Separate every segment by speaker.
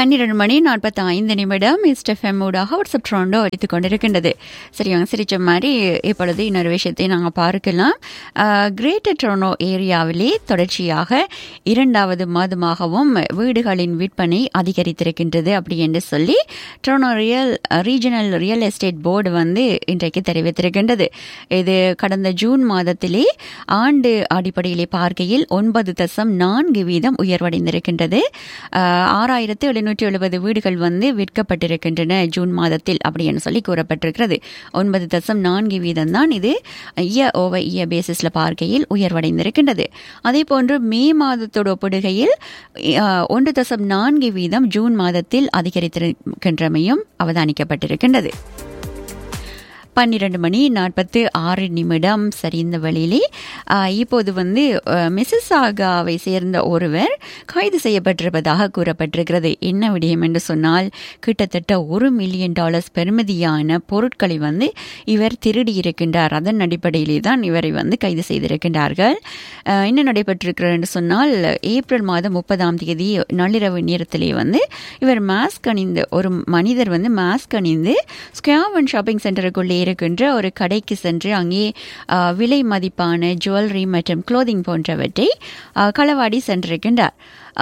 Speaker 1: பன்னிரண்டு மணி நாற்பத்தி ஐந்து நிமிடம் இஸ்டெஃப்எம் ஊடாக வாட்ஸ்அப் ட்ரோண்டோ அடித்துக் கொண்டிருக்கின்றது சரியாங்க சிரிச்ச மாதிரி இப்பொழுது இன்னொரு விஷயத்தை நாங்கள் பார்க்கலாம் கிரேட்டர் ட்ரோனோ ஏரியாவிலே தொடர்ச்சியாக இரண்டாவது மாதமாகவும் வீடுகளின் விற்பனை அதிகரித்திருக்கின்றது அப்படி என்று சொல்லி ட்ரோனோ real regional real estate board வந்து இன்றைக்கு தெரிவித்திருக்கின்றது இது கடந்த ஜூன் மாதத்திலே ஆண்டு அடிப்படையிலே பார்க்கையில் ஒன்பது தசம் நான்கு வீதம் உயர்வடைந்திருக்கின்றது ஆறாயிரத்து எழுநூற்றி எழுபது வீடுகள் வந்து விற்கப்பட்டிருக்கின்றன ஜூன் மாதத்தில் அப்படின்னு சொல்லி கூறப்பட்டிருக்கிறது ஒன்பது தசம் நான்கு வீதம் தான் இது இய ஓவர் இய பேசிஸ்ல பார்க்கையில் உயர்வடைந்திருக்கின்றது அதே போன்று மே மாதத்தோடு ஒப்பிடுகையில் ஒன்று தசம் நான்கு வீதம் ஜூன் மாதத்தில் அதிகரித்திருக்கின்றமையும் அவதானிக்கப்பட்டிருக்கின்றது பன்னிரண்டு மணி நாற்பத்து ஆறு நிமிடம் சரி இந்த வழியிலே இப்போது வந்து மிசிசாகாவை சேர்ந்த ஒருவர் கைது செய்யப்பட்டிருப்பதாக கூறப்பட்டிருக்கிறது என்ன விடயம் என்று சொன்னால் கிட்டத்தட்ட ஒரு மில்லியன் டாலர்ஸ் பெருமதியான பொருட்களை வந்து இவர் திருடி இருக்கின்றார் அதன் அடிப்படையிலே தான் இவரை வந்து கைது செய்திருக்கின்றார்கள் என்ன நடைபெற்றிருக்கிறார் என்று சொன்னால் ஏப்ரல் மாதம் முப்பதாம் தேதி நள்ளிரவு நேரத்திலே வந்து இவர் மாஸ்க் அணிந்து ஒரு மனிதர் வந்து மாஸ்க் அணிந்து ஸ்கேவன் ஷாப்பிங் சென்டருக்குள்ளே இருக்கின்ற ஒரு கடைக்கு சென்று அங்கே விலை மதிப்பான ஜுவல்லரி மற்றும் குளோதிங் போன்றவற்றை களவாடி சென்றிருக்கின்றார்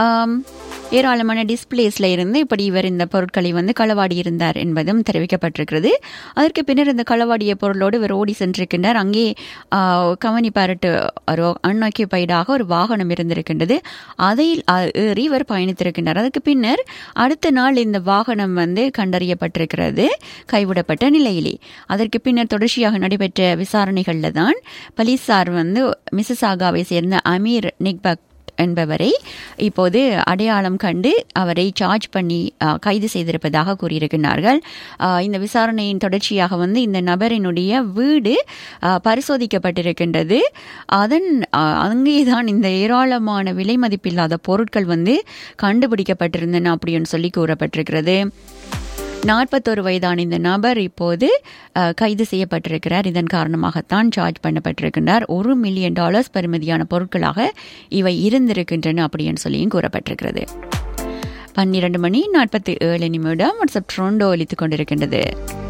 Speaker 1: ஏராளமான டிஸ்பிளேஸ்ல இருந்து இப்படி இவர் இந்த பொருட்களை வந்து களவாடி இருந்தார் என்பதும் தெரிவிக்கப்பட்டிருக்கிறது அதற்கு பின்னர் இந்த களவாடிய பொருளோடு இவர் ஓடி சென்றிருக்கின்றார் அங்கே கவனி பாரட்டு ஒரு அன்ஆக்கியபைடாக ஒரு வாகனம் இருந்திருக்கின்றது அதில் ஏறி இவர் பயணித்திருக்கின்றார் அதற்கு பின்னர் அடுத்த நாள் இந்த வாகனம் வந்து கண்டறியப்பட்டிருக்கிறது கைவிடப்பட்ட நிலையிலே அதற்கு பின்னர் தொடர்ச்சியாக நடைபெற்ற விசாரணைகளில் தான் போலீசார் வந்து மிசசாகாவை சேர்ந்த அமீர் நிக்பக் என்பவரை இப்போது அடையாளம் கண்டு அவரை சார்ஜ் பண்ணி கைது செய்திருப்பதாக கூறியிருக்கிறார்கள் இந்த விசாரணையின் தொடர்ச்சியாக வந்து இந்த நபரினுடைய வீடு பரிசோதிக்கப்பட்டிருக்கின்றது அதன் அங்கேதான் இந்த ஏராளமான விலை மதிப்பில்லாத பொருட்கள் வந்து கண்டுபிடிக்கப்பட்டிருந்தன அப்படின்னு சொல்லி கூறப்பட்டிருக்கிறது நாற்பத்தோரு வயதான இந்த நபர் இப்போது கைது செய்யப்பட்டிருக்கிறார் இதன் காரணமாகத்தான் சார்ஜ் பண்ணப்பட்டிருக்கின்றார் ஒரு மில்லியன் டாலர்ஸ் பெறுமதியான பொருட்களாக இவை இருந்திருக்கின்றன அப்படின்னு சொல்லியும் கூறப்பட்டிருக்கிறது பன்னிரண்டு மணி நாற்பத்தி ஏழு நிமிடம் வாட்ஸ்அப் ட்ரோண்டோ ஒலித்துக் கொண்டிருக்கின்றது